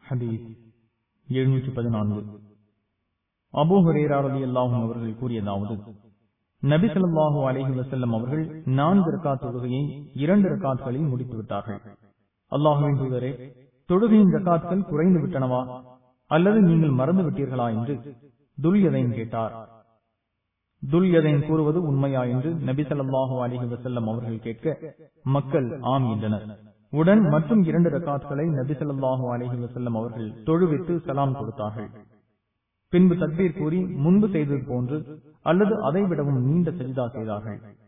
ஹதீஸ் எழுநூற்றி பதினான்கு அபூ ஹுரேரா ரலியல்லாஹு அவர்கள் கூறியதாவது நபி ஸல்லல்லாஹு அலைஹி வஸல்லம் அவர்கள் நான்கு ரக்காத் தொழுகையை இரண்டு ரக்காத்களில் முடித்து விட்டார்கள் அல்லாஹுவின் தூதரே தொழுகையின் ரக்காத்கள் குறைந்து விட்டனவா அல்லது நீங்கள் மறந்து விட்டீர்களா என்று துல்யதைன் கேட்டார் துல்யதைன் கூறுவது உண்மையா என்று நபி ஸல்லல்லாஹு அலைஹி வஸல்லம் அவர்கள் கேட்க மக்கள் ஆம் என்றனர் உடன் மற்றும் இரண்டு ரக்காத்களை நபி ஸல்லல்லாஹு அலைஹி வஸல்லம் அவர்கள் தொழுவித்து சலாம் கொடுத்தார்கள் பின்பு தக்பீர் கூறி முன்பு செய்தது போன்று அல்லது அதை விடவும் நீண்ட செஜிதா செய்தார்கள்